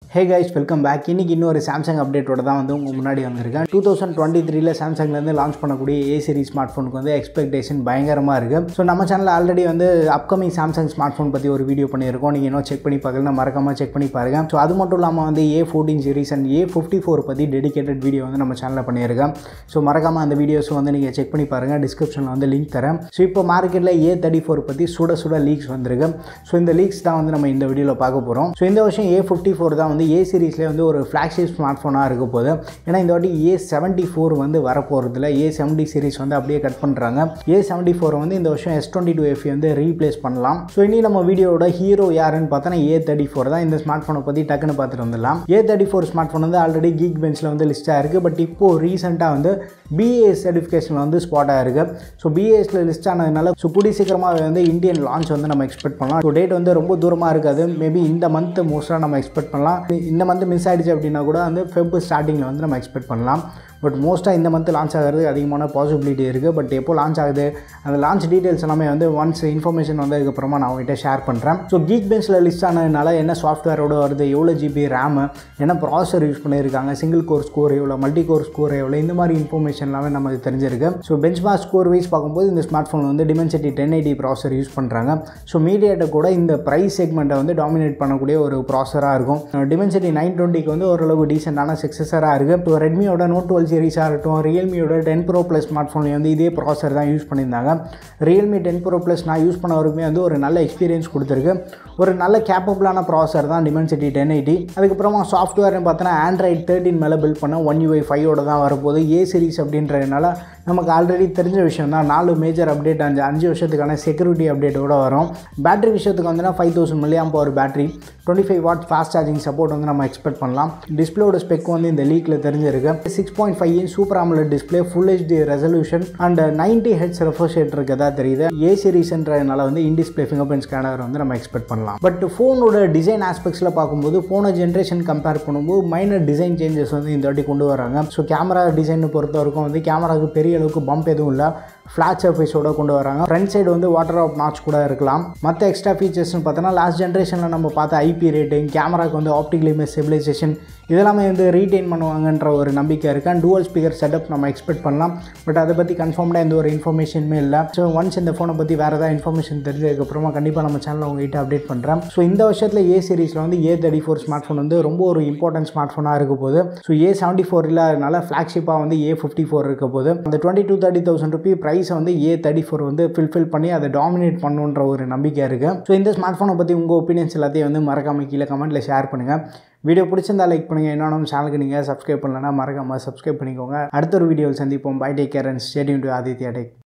hey guys welcome back இன்னைக்கு இன்னொரு Samsung அப்டேட்டோட தான் வந்து உங்கள் முன்னாடி வந்திருக்கேன் டூ தௌசண்ட் டுவெண்ட்டி த்ரீல சாம்சங்லேருந்து லான்ச் பண்ணக்கூடிய ஏ சீரிஸ் ஸ்மார்ட் ஃபோனுக்கு வந்து எக்ஸ்பெக்டேஷன் பயங்கரமாக இருக்குது ஸோ நம்ம சேனலில் ஆல்ரெடி வந்து அப்கமிங் சாம்சங் ஸ்மார்ட் ஃபோன் பற்றி ஒரு வீடியோ பண்ணியிருக்கோம் நீங்கள் இன்னும் செக் பண்ணி பார்க்கலாம் மறக்காமல் செக் பண்ணி பாருங்க ஸோ அது மட்டும் இல்லாமல் வந்து A fourteen series and A fifty four பற்றி டெடிகேட்டட் வீடியோ வந்து நம்ம சேனலில் பண்ணியிருக்கேன் ஸோ மறக்காமல் அந்த வீடியோஸ் வந்து நீங்கள் செக் பண்ணி பாருங்கள் டிஸ்கிரிப்ஷனில் வந்து லிங்க் தரேன் ஸோ இப்போ மார்க்கெட்டில் ஏ தேர்ட்டி ஃபோர் பற்றி சுட சுட லீக்ஸ் வந்திருக்கு ஸோ இந்த லீக்ஸ் தான் வந்து நம்ம இந்த வீடியோவில் பார்க்க போகிறோம் ஸோ இந்த வருஷம் ஏ ஃபிஃப்டி ஃபோர் தான் வந்து ஏ சீரிஸ்லேயே வந்து ஒரு ஃப்ளாக்ஷிப் ஸ்மார்ட் ஃபோனாக இருக்க போகுது ஏன்னா இந்த வாட்டி ஏ செவன்ட்டி ஃபோர் வந்து வரப்போகிறதுல ஏ செவன்ட்டி சீரிஸ் வந்து அப்படியே கட் பண்ணுறாங்க ஏ செவன்ட்டி ஃபோர் வந்து இந்த வருஷம் எஸ் டுவெண்ட்டி டூ எஃப் வந்து ரீப்ளேஸ் பண்ணலாம் ஸோ இனி நம்ம வீடியோட ஹீரோ யாருன்னு பார்த்தோன்னா ஏ தேர்ட்டி ஃபோர் தான் இந்த ஸ்மார்ட் ஃபோனை பற்றி டக்குன்னு பார்த்துட்டு வந்துடலாம் A thirty four smartphone வந்து ஆல்ரெடி கீக் பெஞ்சில் வந்து லிஸ்ட்டாக இருக்குது பட் இப்போது ரீசெண்டாக வந்து பிஏஎஸ் சர்டிஃபிகேஷன் வந்து ஸ்பாட் ஆயிருக்கு ஸோ பிஏஎஸ்ல லிஸ்ட் ஆனதுனால ஸோ கூடிய சீக்கிரமாக வந்து இந்தியன் லான்ச் வந்து நம்ம எக்ஸ்பெக்ட் பண்ணலாம் ஸோ டேட் வந்து ரொம்ப தூரமாக இருக்காது மேபி இந்த மந்த் மோஸ்ட்டாக நம்ம எக்ஸ்பெக்ட் பண்ணலாம் இந்த மந்த் மிஸ் ஆகிடுச்சு அப்படின்னா கூட வந்து ஃபெப் ஸ்டார்டிங்கில் வந்து நம்ம எக்ஸ்பெக்ட் பண்ணலாம் பட் மோஸ்ட்டாக இந்த மந்த் லான்ச் ஆகிறது அதிகமான பாசிபிலிட்டி இருக்குது பட் எப்போ லான்ச் ஆகுது அந்த லான்ச் டீட்டெயில்ஸ் எல்லாமே வந்து ஒன்ஸ் இன்ஃபர்மேஷன் வந்ததுக்கப்புறமா நான் உங்கள்கிட்ட ஷேர் பண்ணுறேன் ஸோ கீக் பெஞ்சில் லிஸ்ட் ஆனதுனால என்ன சாஃப்ட்வேரோட வருது எவ்வளோ ஜிபி ரேமு என்ன ப்ராசர் யூஸ் பண்ணியிருக்காங்க சிங்கிள் கோர் ஸ்கோர் எவ்வளோ மல்டி கோர் ஸ்கோர் எவ்வளோ இந்த மாதிரி இன்ஃபர்மேஷன் எல்லாமே நமக்கு தெரிஞ்சிருக்கு so benchmark score wise பார்க்கும்போது இந்த ஸ்மார்ட் ஃபோன் வந்து Dimensity ten eighty processor use பண்ணுறாங்க ஸோ மீடியாட்டை கூட இந்த ப்ரைஸ் செக்மெண்ட்டை வந்து டாமினேட் பண்ணக்கூடிய ஒரு ப்ராசராக இருக்கும் டிமென்சிட்டி நைன் டுவெண்ட்டிக்கு வந்து ஓரளவு டீசெண்டான சக்ஸஸராக இருக்குது இப்போ ரெட்மியோட நோட் டுவெல் சீரிஸாக இருக்கட்டும் ரியல்மியோட டென் ப்ரோ ப்ளஸ் ஸ்மார்ட் ஃபோன்லேயே வந்து இதே ப்ராசர் தான் யூஸ் பண்ணியிருந்தாங்க ரியல்மி டென் ப்ரோ ப்ளஸ் நான் யூஸ் பண்ண வரைக்குமே வந்து ஒரு நல்ல எக்ஸ்பீரியன்ஸ் கொடுத்துருக்கு ஒரு நல்ல கேப்பபிளான ப்ராசர் தான் டிமென்சிட்டி டென் எயிட்டி அதுக்கப்புறமா சாஃப்ட்வேர்னு பார்த்தோன்னா ஆண்ட்ராய்ட் தேர்ட்டின் மேலே பில்ட் பண்ண ஒன் யூஐ ஃபைவோட தான் வரப்போகுது ஏ சீரிஸ் அப்படின்றதுனால நமக்கு ஆல்ரெடி தெரிஞ்ச விஷயம் தான் நாலு மேஜர் அப்டேட் அஞ்சு அஞ்சு வருஷத்துக்கான செக்யூரிட்டி அப்டேட்டோட வரும் பேட்டரி விஷயத்துக்கு வந்துன்னா five thousand milliamp power battery twenty five watt fast charging support வந்து நம்ம எக்ஸ்பெக்ட் பண்ணலாம் டிஸ்பிளேயோட ஸ்பெக் வந்து இந்த லீக்கில் தெரிஞ்சிருக்கு six point five inch super AMOLED display full HD resolution and ninety hertz refresh rate இருக்கதா தெரியுது ஏ சீரிஸ்ன்றதுனால வந்து in display fingerprint scanner வந்து நம்ம எக்ஸ்பெக்ட் பண்ணலாம் பட் ஃபோனோட டிசைன் ஆஸ்பெக்ட்ஸில் பார்க்கும்போது போன ஜென்ரேஷன் கம்பேர் பண்ணும்போது மைனர் டிசைன் சேஞ்சஸ் வந்து இந்த வாட்டி கொண்டு வராங்க ஸோ கேமரா டிசைனை பொறுத்த வரைக்கும் வந்து கேமராவுக்கு பெரிய அளவுக்கு பம்ப் எதுவும் இல்லை ஃப்ளாட் சர்ஃபேஸோட கொண்டு வராங்க ஃப்ரண்ட் சைடு வந்து வாட்டர் ஆஃப் நாச் கூட இருக்கலாம் மற்ற எக்ஸ்ட்ரா ஃபீச்சர்ஸ்னு பார்த்தோன்னா லாஸ்ட் ஜென்ரேஷனில் நம்ம பார்த்த ஐபி ரேட்டிங் கேமராக்கு வந்து ஆப்டிக்கல் இமேஜ் ஸ்டெபிலைசேஷன் இதெல்லாமே வந்து ரீட்டைன் பண்ணுவாங்கன்ற ஒரு நம்பிக்கை இருக்குது அண்ட் டூவல் ஸ்பீக்கர் செட்டப் நம்ம எக்ஸ்பெக்ட் பண்ணலாம் பட் அதை பற்றி கன்ஃபார்ம்டாக எந்த ஒரு இன்ஃபர்மேஷனுமே இல்லை ஸோ ஒன்ஸ் இந்த ஃபோனை பற்றி வேறு ஏதாவது இன்ஃபர்மேஷன் தெரிஞ்சதுக்கப்புறமா கண்டிப்பாக நம்ம சேனலில் உங்ககிட்ட அப்டேட் பண்ணுறேன் ஸோ இந்த வருஷத்தில் ஏ சீரிஸில் வந்து A thirty four smartphone வந்து ரொம்ப ஒரு இம்பார்ட்டன்ட் ஸ்மார்ட் ஃபோனாக இருக்க போது ஸோ ஏ செவன்ட்டி ஃபோர் இல்லாதனால ஃப்ளாக்ஷிப்பாக வந்து ஏ ஃபிஃப்டி ஃபோர் இருக்க போது அந்த twenty two thirty thousand rupee ப்ரைஸை வந்து ஏ தேர்ட்டி ஃபோர் வந்து ஃபில்ஃபில் பண்ணி அதை டாமினேட் பண்ணுன்ற ஒரு நம்பிக்கை இருக்குது ஸோ இந்த ஸ்மார்ட் ஃபோனை பற்றி உங்கள் ஒப்பீனியன்ஸ் எல்லாத்தையும் வந்து மறக்காமல் கீழே கமெண்ட்டில் ஷேர் பண்ணுங்கள் வீடியோ பிடிச்சிருந்தா லைக் பண்ணுங்கள் இன்னும் சேனலுக்கு நீங்கள் சப்ஸ்கிரைப் பண்ணலன்னா மறக்காமல் சப்ஸ்கிரைப் பண்ணிக்கோங்க அடுத்த ஒரு வீடியோவில் சந்திப்போம் bye take care and stay tuned to Aditya take